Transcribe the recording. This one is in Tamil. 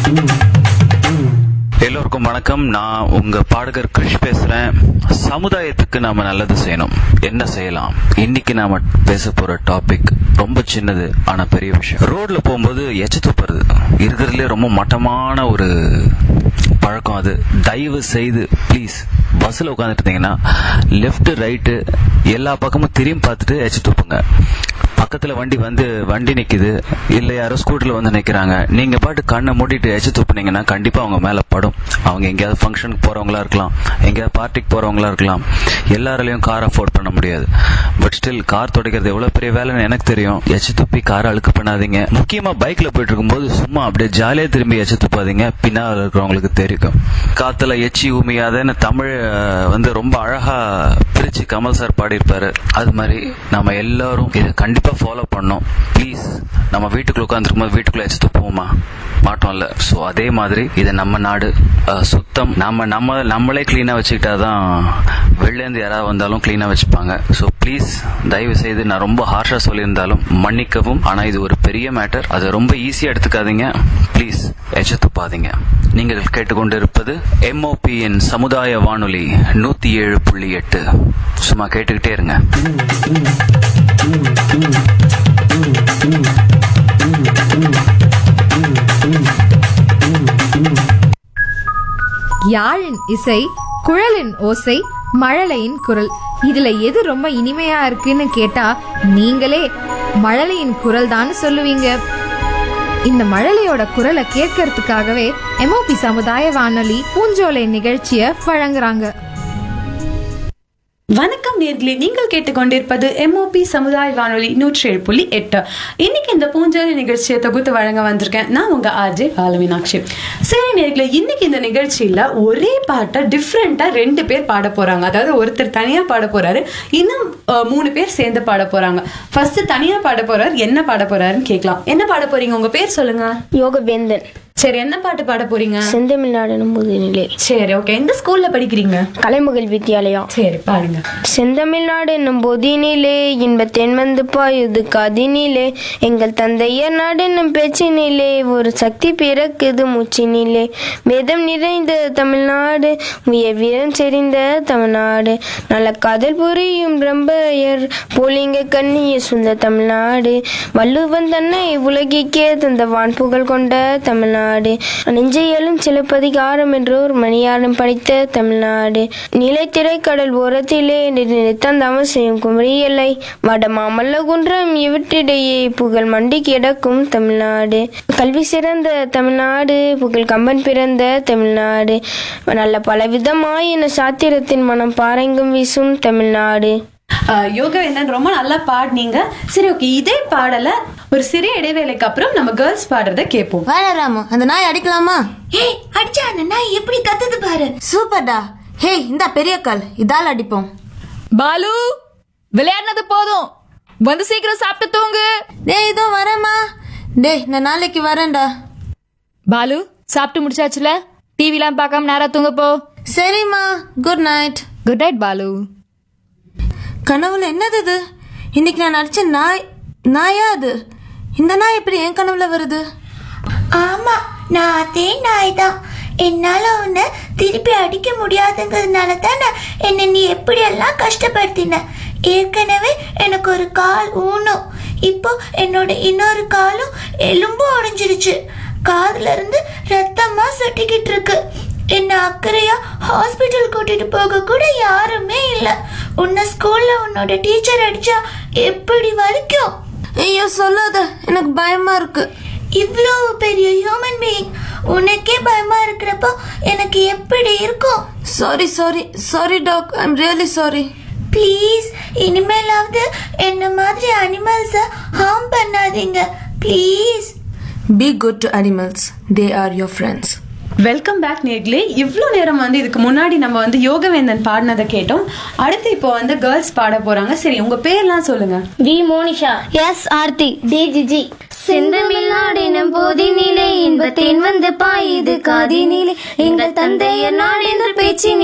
எல்லோருக்கும் வணக்கம் நான் உங்க பாடகர் கிருஷ் பேசுறேன் சமுதாயத்துக்கு நாம நல்லது செய்யணும் என்ன செய்யலாம் இன்னைக்கு நாம பேச போற டாபிக் ரொம்ப சின்னது ஆனா பெரிய விஷயம் ரோட்ல போகும்போது எச்ச துப்புறது இருக்கிறதுலே ரொம்ப மட்டமான ஒரு பழக்கம் அது தயவு செய்து ப்ளீஸ் பஸ்ல உட்காந்துட்டு இருந்தீங்கன்னா லெஃப்ட் ரைட்டு எல்லா பக்கமும் திரும்பி பார்த்துட்டு எச்ச துப்புங்க பக்கத்துல வண்டி வந்து வண்டி நிக்குது இல்ல யாரோ ஸ்கூட்டர்ல வந்து நிக்கிறாங்க நீங்க பாட்டு கண்ணை மூடிட்டு எச்சு துப்புனீங்கன்னா கண்டிப்பா அவங்க மேல படும் அவங்க எங்கேயாவது ஃபங்க்ஷனுக்கு போறவங்களா இருக்கலாம் எங்கேயாவது பார்ட்டிக்கு போறவங்களா இருக்கலாம் எல்லாராலையும் கார் அஃபோர்ட் பண்ண முடியாது பட் ஸ்டில் கார் துடைக்கிறது எவ்வளவு பெரிய வேலைன்னு எனக்கு தெரியும் எச்சு துப்பி காரை அழுக்கு பண்ணாதீங்க முக்கியமா பைக்ல போயிட்டு இருக்கும்போது சும்மா அப்படியே ஜாலியா திரும்பி எச்சு துப்பாதீங்க பின்னால் இருக்கிறவங்களுக்கு தெரியும் காத்துல எச்சி உமியாதன்னு தமிழ் அஹ், வந்து ரொம்ப அழகா பிரிச்சு கமல் சார் பாடியிருப்பாரு அது மாதிரி நம்ம எல்லாரும் இதை கண்டிப்பா ஃபாலோ பண்ணோம் ப்ளீஸ் நம்ம வீட்டுக்குள்ள உட்காந்துருக்கும் போது வீட்டுக்குள்ள எச்சு துப்புவோமா மாட்டோம்ல சோ அதே மாதிரி இது நம்ம நாடு அஹ், சுத்தம் நம்ம நம்ம நம்மளே கிளீனா வச்சுக்கிட்டாதான் வெளில இருந்து யாராவது வந்தாலும் கிளீனா வச்சுப்பாங்க சோ ப்ளீஸ் தயவு செய்து நான் ரொம்ப ஹார்ஷா சொல்லியிருந்தாலும் மன்னிக்கவும் ஆனா இது ஒரு பெரிய மேட்டர் அதை ரொம்ப ஈஸியா எடுத்துக்காதீங்க ப்ளீஸ் எச்ச துப்பாதீங்க நீங்கள் கேட்டுக்கொண்டிருப்பது எம்ஓபியின் சமுதாய வானொலி நூத்தி ஏழு புள்ளி எட்டு சும்மா கேட்டுக்கிட்டே இருங்க யாழின் இசை குழலின் ஓசை மழலையின் குரல் இதுல எது ரொம்ப இனிமையா இருக்குன்னு கேட்டா நீங்களே மழலையின் குரல் தான் சொல்லுவீங்க இந்த மழலையோட குரலை கேட்கறதுக்காகவே எம்ஓபி சமுதாய வானொலி பூஞ்சோலை நிகழ்ச்சிய வழங்குறாங்க வணக்கம் நேர்களே நீங்கள் கேட்டுக்கொண்டிருப்பது எம்ஓபி சமுதாய வானொலி நூற்றி ஏழு புள்ளி எட்டு இன்னைக்கு இந்த பூஞ்சாரி நிகழ்ச்சியை தொகுத்து வழங்க வந்திருக்கேன் நான் உங்க ஆர்ஜே பாலமீனாட்சி சரி நேர்களே இன்னைக்கு இந்த நிகழ்ச்சியில ஒரே பாட்டை டிஃப்ரெண்டா ரெண்டு பேர் பாட போறாங்க அதாவது ஒருத்தர் தனியா பாட போறாரு இன்னும் அஹ், மூணு பேர் சேர்ந்து பாட போறாங்க ஃபர்ஸ்ட் தனியா பாட போறாரு என்ன பாட போறாருன்னு கேட்கலாம் என்ன பாட போறீங்க உங்க பேர் சொல்லுங்க யோகவேந்தன் சரி என்ன பாட்டு பாட போறீங்க செந்தமிழ்நாடு முதுநிலை சரி ஓகே எந்த ஸ்கூல்ல படிக்கிறீங்க கலைமகள் வித்யாலயா சரி பாருங்க செந்தமிழ்நாடு என்னும் பொதினிலே இன்ப தென்வந்து பாயுது கதினிலே எங்கள் தந்தையர் நாடு என்னும் பேச்சினிலே ஒரு சக்தி பிறக்குது மூச்சினிலே வேதம் நிறைந்த தமிழ்நாடு உயர் வீரம் செறிந்த தமிழ்நாடு நல்ல காதல் புரியும் ரம்பையர் போலிங்க கண்ணிய சுந்த தமிழ்நாடு வள்ளுவன் தன்னை உலகிக்கே தந்த வான் புகழ் கொண்ட தமிழ்நாடு நெஞ்சையலும் சிலப்பதிகாரம் என்றோர் மணியாரம் படித்த தமிழ்நாடு நிலைத்திரை கடல் ஓரத்திலே நிறுத்தந்தாம செய்யும் குமரி எல்லை வட மாமல்ல குன்றம் இவற்றிடையே புகழ் மண்டி கிடக்கும் தமிழ்நாடு கல்வி சிறந்த தமிழ்நாடு புகழ் கம்பன் பிறந்த தமிழ்நாடு நல்ல பலவிதமாயின சாத்திரத்தின் மனம் பாறைங்கும் வீசும் தமிழ்நாடு ஆஹ் யோகா என்னன்னு ரொம்ப நல்லா பாடினீங்க சரி ஓகே இதே பாடல ஒரு சிறிய இடைவேளைக்கு அப்புறம் நம்ம கேர்ள்ஸ் பாடுறத கேட்போம் வேணாம் ராமு அந்த நாய் அடிக்கலாமா ஏய் அடிச்சா அந்த நாய் எப்படி கத்துது பாரு சூப்பர்டா ஹேய் இந்த பெரிய கால் இதால் அடிப்போம் பாலு விளையாடினது போதும் வந்து சீக்கிரம் சாப்பிட்டு தூங்கு டேய் இதோ வரேம்மா டேய் நான் நாளைக்கு வரேன்டா பாலு சாப்பிட்டு முடிச்சாச்சுல டிவிலாம் பார்க்காம நேரா தூங்க போ சரிம்மா good night good night Balu கனவுல என்னது இது இன்னைக்கு நான் நடிச்ச நாய் நாயா அது இந்த நாய் எப்படி என் கனவுல வருது ஆமா நான் அதே நாய் தான் என்னால உன்னை திருப்பி அடிக்க முடியாதுங்கிறதுனால தான் நான் என்னை நீ எப்படியெல்லாம் கஷ்டப்படுத்தின ஏற்கனவே எனக்கு ஒரு கால் ஊனும் இப்போ என்னோட இன்னொரு காலும் எலும்பும் உடைஞ்சிருச்சு காதுல இருந்து ரத்தமா சொட்டிக்கிட்டு இருக்கு என்ன அக்கறையா ஹாஸ்பிட்டல் கூட்டிட்டு போக கூட யாருமே இல்ல உன்னை ஸ்கூல்ல உன்னோட டீச்சர் அடிச்சா எப்படி வலிக்கும் ஐயோ சொல்லாத எனக்கு பயமா இருக்கு இவ்வளோ பெரிய ஹியூமன் பீயிங் உனக்கே பயமா இருக்கிறப்போ எனக்கு எப்படி இருக்கும் sorry sorry sorry dog I am really sorry please இனிமேலாவது என்ன மாதிரி அனிமல்ஸை ஹார்ம் பண்ணாதீங்க please be good to animals they are your friends welcome back நேர்களே இவ்வளோ நேரம் வந்து இதுக்கு முன்னாடி நம்ம வந்து யோகவேந்தன் பாடினதை கேட்டோம் அடுத்து இப்போ வந்து கேர்ள்ஸ் பாட போறாங்க சரி உங்க பேர்லாம் சொல்லுங்க V Monisha S Aarthi T GG செந்தமிழ்நாடு எனும் போதினிலே இன்பத்தேன் வந்து பாயுது காதினிலே எங்கள் தந்தையர் நாடு என்ற பேச்சினிலே